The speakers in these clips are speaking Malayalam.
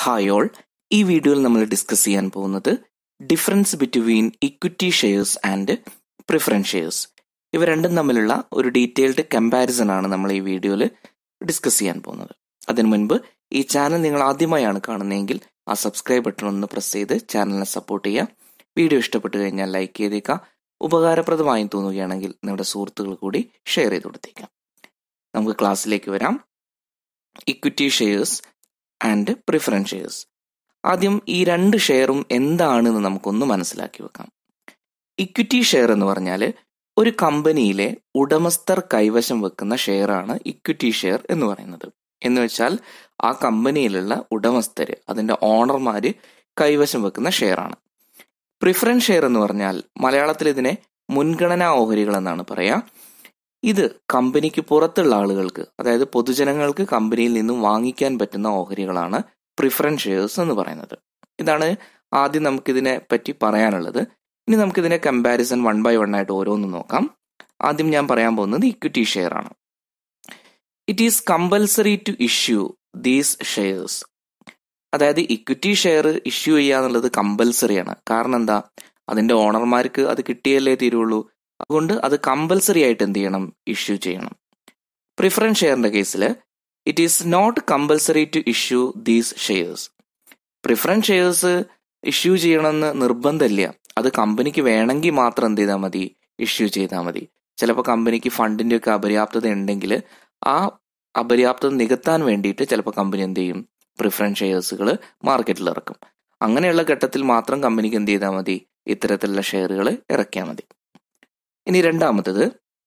ഹായ് ഓൾ ഈ വീഡിയോയിൽ നമ്മൾ ഡിസ്കസ് ചെയ്യാൻ പോകുന്നത് difference between equity shares and preference shares ഇവ രണ്ടും തമ്മിലുള്ള ഒരു ഡീറ്റെയിൽഡ് കമ്പാരിസൺ ആണ് നമ്മൾ ഈ വീഡിയോയിൽ ഡിസ്കസ് ചെയ്യാൻ പോകുന്നത് അതിനു മുൻപ് ഈ ചാനൽ നിങ്ങൾ ആദ്യമായാണ് കാണുന്നതെങ്കിൽ ആ സബ്സ്ക്രൈബ് ബട്ടൺ ഒന്ന് പ്രസ് ചെയ്ത് ചാനലിനെ സപ്പോർട്ട് ചെയ്യുക വീഡിയോ ഇഷ്ടപ്പെട്ടു കഴിഞ്ഞാൽ ലൈക്ക് ചെയ്തേക്കാം ഉപകാരപ്രദമായി തോന്നുകയാണെങ്കിൽ നിങ്ങളുടെ സുഹൃത്തുക്കൾ കൂടി ഷെയർ ചെയ്ത് കൊടുത്തേക്കാം നമുക്ക് ക്ലാസ്സിലേക്ക് വരാം equity shares and preference shares ആദ്യം ഈ രണ്ട് ഷെയറും എന്താണെന്ന് നമുക്കൊന്ന് മനസ്സിലാക്കി വെക്കാം ഇക്വിറ്റി ഷെയർ എന്ന് പറഞ്ഞാൽ ഒരു കമ്പനിയിലെ ഉടമസ്ഥർ കൈവശം വെക്കുന്ന ഷെയറാണ് ഇക്വിറ്റി ഷെയർ എന്ന് പറയുന്നത് എന്ന് വെച്ചാൽ ആ കമ്പനിയിലുള്ള ഉടമസ്ഥര് അതിന്റെ ഓണർമാര് കൈവശം വെക്കുന്ന ഷെയറാണ് പ്രിഫറൻസ് ഷെയർ എന്ന് പറഞ്ഞാൽ മലയാളത്തിൽ ഇതിനെ മുൻഗണനാ ഓഹരികൾ എന്നാണ് പറയാ ഇത് കമ്പനിക്ക് പുറത്തുള്ള ആളുകൾക്ക് അതായത് പൊതുജനങ്ങൾക്ക് കമ്പനിയിൽ നിന്നും വാങ്ങിക്കാൻ പറ്റുന്ന ഓഹരികളാണ് പ്രിഫറൻസ് ഷെയർസ് എന്ന് പറയുന്നത് ഇതാണ് ആദ്യം നമുക്കിതിനെ പറ്റി പറയാനുള്ളത് ഇനി നമുക്കിതിനെ കമ്പാരിസൺ വൺ ബൈ വൺ ആയിട്ട് ഓരോന്ന് നോക്കാം ആദ്യം ഞാൻ പറയാൻ പോകുന്നത് ഇക്വിറ്റി ഷെയർ ആണ് it is compulsory to issue these shares അതായത് ഇക്വിറ്റി ഷെയർ ഇഷ്യൂ ചെയ്യുക എന്നുള്ളത് കമ്പൽസറി ആണ് കാരണം എന്താ അതിന്റെ ഓണർമാർക്ക് അത് കിട്ടിയല്ലേ തീരുള്ളൂ അതുകൊണ്ട് അത് കമ്പൽസറി ആയിട്ട് എന്ത് ചെയ്യണം ഇഷ്യൂ ചെയ്യണം പ്രിഫറൻസ് ഷെയറിന്റെ കേസിൽ it is not compulsory to issue these shares preference shares issue ചെയ്യണമെന്ന് നിർബന്ധമില്ല അത് കമ്പനിക്ക് വേണമെങ്കിൽ മാത്രം എന്ത് ചെയ്താൽ മതി ഇഷ്യൂ ചെയ്താൽ മതി ചിലപ്പോൾ കമ്പനിക്ക് ഫണ്ടിന്റെ ഒക്കെ അപര്യാപ്തത ഉണ്ടെങ്കിൽ ആ അപര്യാപ്തത നികത്താൻ വേണ്ടിയിട്ട് ചിലപ്പോൾ കമ്പനി എന്ത് ചെയ്യും പ്രിഫറൻസ് ഷെയർസുകൾ മാർക്കറ്റിൽ ഇറക്കും അങ്ങനെയുള്ള ഘട്ടത്തിൽ മാത്രം കമ്പനിക്ക് എന്ത് ചെയ്താൽ മതി ഇത്തരത്തിലുള്ള ഷെയറുകൾ ഇറക്കിയാൽ മതി ഇനി രണ്ടാമത്തത്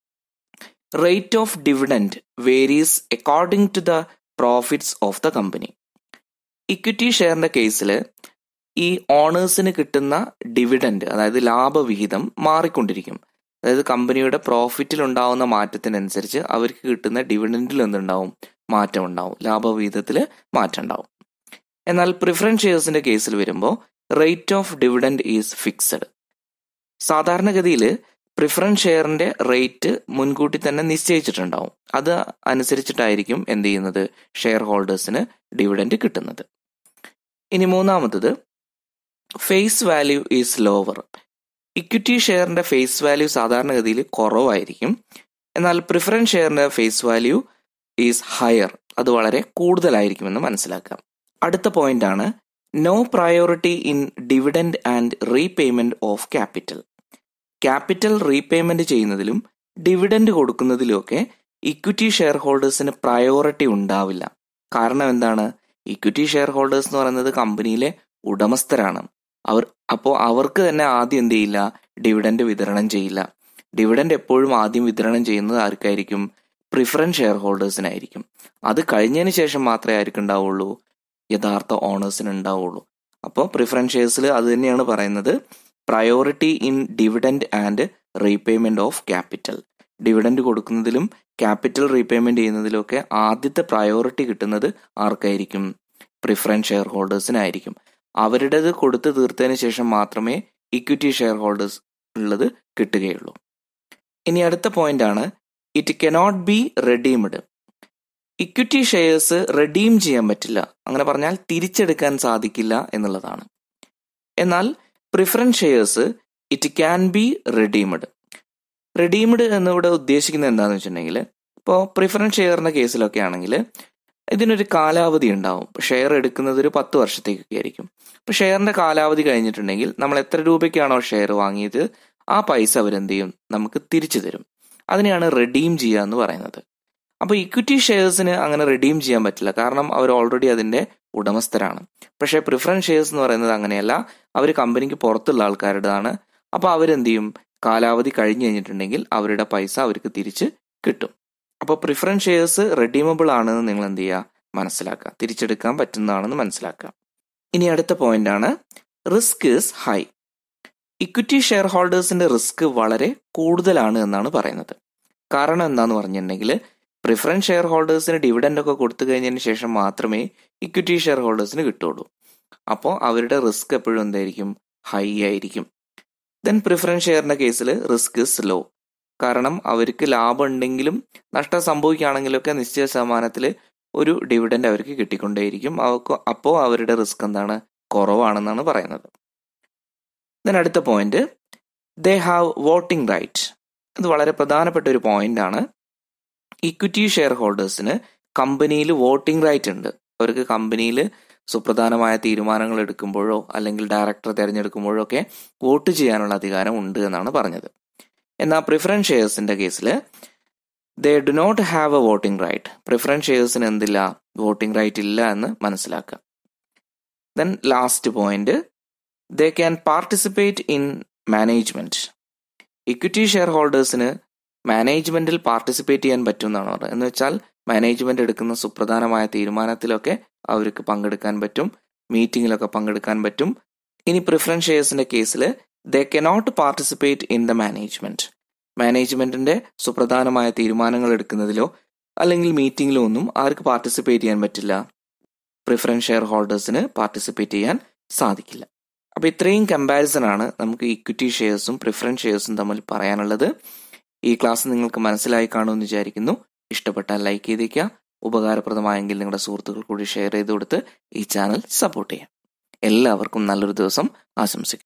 rate of dividend varies according to the profits of the company equity ഷെയറിന്റെ കേസിൽ ഈ ഓണേഴ്സിന് കിട്ടുന്ന ഡിവിഡൻഡ് അതായത് ലാഭവിഹിതം മാറിക്കൊണ്ടിരിക്കും അതായത് കമ്പനിയുടെ പ്രോഫിറ്റിൽ ഉണ്ടാവുന്ന മാറ്റത്തിനനുസരിച്ച് അവർക്ക് കിട്ടുന്ന ഡിവിഡൻഡിൽ എന്തുണ്ടാവും മാറ്റം ഉണ്ടാവും ലാഭവിഹിതത്തിൽ മാറ്റം ഉണ്ടാവും എന്നാൽ പ്രിഫറൻസ് ഷെയർസിന്റെ കേസിൽ വരുമ്പോൾ rate of dividend is fixed സാധാരണഗതിയിൽ പ്രിഫറൻസ് ഷെയറിന്റെ റേറ്റ് മുൻകൂട്ടി തന്നെ നിശ്ചയിച്ചിട്ടുണ്ടാവും അത് അനുസരിച്ചിട്ടായിരിക്കും എന്ത് ചെയ്യുന്നത് ഷെയർ ഹോൾഡേഴ്സിന് ഡിവിഡൻഡ് കിട്ടുന്നത് ഇനി മൂന്നാമത്തത് face value is lower equity ഷെയറിന്റെ ഫേസ് വാല്യൂ സാധാരണഗതിയിൽ കുറവായിരിക്കും എന്നാൽ പ്രിഫറൻസ് ഷെയറിന്റെ ഫേസ് വാല്യൂ ഈസ് ഹയർ അത് വളരെ കൂടുതലായിരിക്കുമെന്ന് മനസ്സിലാക്കാം അടുത്ത പോയിന്റ് ആണ് no priority in dividend and repayment of capital capital repayment ചെയ്യുന്നതിലും ഡിവിഡൻഡ് കൊടുക്കുന്നതിലുമൊക്കെ ഇക്വിറ്റി ഷെയർ ഹോൾഡേഴ്സിന് പ്രയോറിറ്റി ഉണ്ടാവില്ല കാരണം എന്താണ് ഇക്വിറ്റി ഷെയർ ഹോൾഡേഴ്സ് എന്ന് പറയുന്നത് കമ്പനിയിലെ ഉടമസ്ഥരാണ് അവർ അപ്പോൾ അവർക്ക് തന്നെ ആദ്യം എന്ത് ചെയ്യില്ല ഡിവിഡൻഡ് വിതരണം ചെയ്യില്ല ഡിവിഡൻഡ് എപ്പോഴും ആദ്യം വിതരണം ചെയ്യുന്നത് ആർക്കായിരിക്കും പ്രിഫറൻസ് ഷെയർ ഹോൾഡേഴ്സിനായിരിക്കും അത് കഴിഞ്ഞതിന് ശേഷം മാത്രമേ ആർക്കും ഉണ്ടാവുള്ളൂ യഥാർത്ഥ ഓണേഴ്സിന് ഉണ്ടാവുള്ളൂ അപ്പോൾ പ്രിഫറൻസ് ഷെയർസിൽ അത് തന്നെയാണ് പറയുന്നത് priority in dividend and repayment of capital dividend കൊടുക്കുന്നതിലും ക്യാപിറ്റൽ റീപേയ്മെന്റ് ചെയ്യുന്നതിലും ഒക്കെ ആദ്യത്തെ പ്രയോറിറ്റി കിട്ടുന്നത് ആർക്കായിരിക്കും പ്രിഫറൻസ് ഷെയർ ഹോൾഡേഴ്സിനായിരിക്കും അവരുടേത് കൊടുത്തു തീർത്തതിന് ശേഷം മാത്രമേ ഇക്വിറ്റി ഷെയർ ഹോൾഡേഴ്സ് ഉള്ളത് കിട്ടുകയുള്ളൂ ഇനി അടുത്ത പോയിന്റ് ആണ് it cannot be redeemed equity shares redeem ചെയ്യാൻ പറ്റില്ല അങ്ങനെ പറഞ്ഞാൽ തിരിച്ചെടുക്കാൻ സാധിക്കില്ല എന്നുള്ളതാണ് എന്നാൽ preference shares it can be redeemed redeemed എന്നിവിടെ ഉദ്ദേശിക്കുന്നത് എന്താണെന്ന് വെച്ചിട്ടുണ്ടെങ്കിൽ ഇപ്പോൾ പ്രിഫറൻസ് ഷെയറിന്റെ കേസിലൊക്കെ ആണെങ്കിൽ ഇതിനൊരു കാലാവധി ഉണ്ടാവും ഷെയർ എടുക്കുന്നത് ഒരു പത്ത് വർഷത്തേക്കൊക്കെ ആയിരിക്കും ഇപ്പൊ ഷെയറിന്റെ കാലാവധി കഴിഞ്ഞിട്ടുണ്ടെങ്കിൽ നമ്മൾ എത്ര രൂപയ്ക്കാണോ ഷെയർ വാങ്ങിയത് ആ പൈസ അവരെന്ത് ചെയ്യും നമുക്ക് തിരിച്ചു തരും അതിനെയാണ് റെഡീം ചെയ്യുക എന്ന് പറയുന്നത് അപ്പോൾ ഇക്വിറ്റി ഷെയർസിന് അങ്ങനെ റെഡീം ചെയ്യാൻ പറ്റില്ല കാരണം അവർ ഓൾറെഡി അതിന്റെ ഉടമസ്ഥരാണ് പക്ഷേ പ്രിഫറൻസ് ഷെയർസ് എന്ന് പറയുന്നത് അങ്ങനെയല്ല അവർ കമ്പനിക്ക് പുറത്തുള്ള ആൾക്കാരുടേതാണ് അപ്പോൾ അവരെന്ത് ചെയ്യും കാലാവധി കഴിഞ്ഞു കഴിഞ്ഞിട്ടുണ്ടെങ്കിൽ അവരുടെ പൈസ അവർക്ക് തിരിച്ച് കിട്ടും അപ്പോൾ പ്രിഫറൻസ് ഷെയർസ് റെഡീമബിൾ ആണെന്ന് നിങ്ങൾ എന്ത് ചെയ്യുക മനസ്സിലാക്കുക തിരിച്ചെടുക്കാൻ പറ്റുന്നതാണെന്ന് മനസ്സിലാക്കുക ഇനി അടുത്ത പോയിന്റ് ആണ് risk is high equity share ഹോൾഡേഴ്സിന്റെ റിസ്ക് വളരെ കൂടുതലാണ് എന്നാണ് പറയുന്നത് കാരണം എന്താന്ന് പറഞ്ഞിട്ടുണ്ടെങ്കിൽ പ്രിഫറൻസ് ഷെയർ ഹോൾഡേഴ്സിന് ഡിവിഡൻഡ് ഒക്കെ കൊടുത്തു കഴിഞ്ഞതിന് ശേഷം മാത്രമേ ഇക്വിറ്റി ഷെയർ ഹോൾഡേഴ്സിന് കിട്ടുള്ളൂ അപ്പോൾ അവരുടെ റിസ്ക് എപ്പോഴും എന്തായിരിക്കും ഹൈ ആയിരിക്കും ദെൻ പ്രിഫറൻസ് ഷെയറിന്റെ കേസിൽ റിസ്ക് സ്ലോ കാരണം അവർക്ക് ലാഭം ഉണ്ടെങ്കിലും നഷ്ടം സംഭവിക്കുകയാണെങ്കിലൊക്കെ നിശ്ചിത ശതമാനത്തിൽ ഒരു ഡിവിഡൻഡ് അവർക്ക് കിട്ടിക്കൊണ്ടേയിരിക്കും അവർക്ക് അപ്പോൾ അവരുടെ റിസ്ക് എന്താണ് കുറവാണെന്നാണ് പറയുന്നത് ദെൻ അടുത്ത point they have voting right ഇത് വളരെ പ്രധാനപ്പെട്ട ഒരു പോയിന്റ് ആണ് ഇക്വിറ്റി ഷെയർ ഹോൾഡേഴ്സിന് കമ്പനിയിൽ വോട്ടിംഗ് റൈറ്റ് ഉണ്ട് അവർക്ക് കമ്പനിയിൽ സുപ്രധാനമായ തീരുമാനങ്ങൾ എടുക്കുമ്പോഴോ അല്ലെങ്കിൽ ഡയറക്ടർ തിരഞ്ഞെടുക്കുമ്പോഴോ ഒക്കെ വോട്ട് ചെയ്യാനുള്ള അധികാരം ഉണ്ട് എന്നാണ് പറഞ്ഞത് എന്നാൽ പ്രിഫറൻസ് ഷെയർസിന്റെ കേസിൽ they do not have a voting right preference ഷെയർസിന് എന്തില്ല വോട്ടിംഗ് റൈറ്റ് ഇല്ല എന്ന് മനസ്സിലാക്കുക then last point they can participate in management equity share ഹോൾഡേഴ്സിന് മാനേജ്മെന്റിൽ പാർട്ടിസിപ്പേറ്റ് ചെയ്യാൻ പറ്റും എന്നാണ് പറഞ്ഞത് എന്ന് വെച്ചാൽ മാനേജ്മെന്റ് എടുക്കുന്ന സുപ്രധാനമായ തീരുമാനത്തിലൊക്കെ അവർക്ക് പങ്കെടുക്കാൻ പറ്റും മീറ്റിങ്ങിലൊക്കെ പങ്കെടുക്കാൻ പറ്റും ഇനി പ്രിഫറൻസ് ഷെയർസിന്റെ കേസിൽ they cannot participate in the management മാനേജ്മെന്റിന്റെ സുപ്രധാനമായ തീരുമാനങ്ങൾ എടുക്കുന്നതിലോ അല്ലെങ്കിൽ മീറ്റിംഗിലോ ഒന്നും ആർക്ക് പാർട്ടിസിപ്പേറ്റ് ചെയ്യാൻ പറ്റില്ല പ്രിഫറൻസ് ഷെയർ ഹോൾഡേഴ്സിന് പാർട്ടിസിപ്പേറ്റ് ചെയ്യാൻ സാധിക്കില്ല അപ്പോൾ ഇത്രയും കമ്പാരിസൺ ആണ് നമുക്ക് ഇക്വിറ്റി ഷെയർസും പ്രിഫറൻസ് ഷെയർസും തമ്മിൽ പറയാനുള്ളത് ഈ ക്ലാസ് നിങ്ങൾക്ക് മനസ്സിലായി കാണുമെന്ന് വിചാരിക്കുന്നു ഇഷ്ടപ്പെട്ടാൽ ലൈക്ക് ചെയ്തേക്കുക ഉപകാരപ്രദമായെങ്കിൽ നിങ്ങളുടെ സുഹൃത്തുക്കൾ കൂടി ഷെയർ ചെയ്ത് കൊടുത്ത് ഈ ചാനൽ സപ്പോർട്ട് ചെയ്യാം എല്ലാവർക്കും നല്ലൊരു ദിവസം ആശംസിക്കുന്നു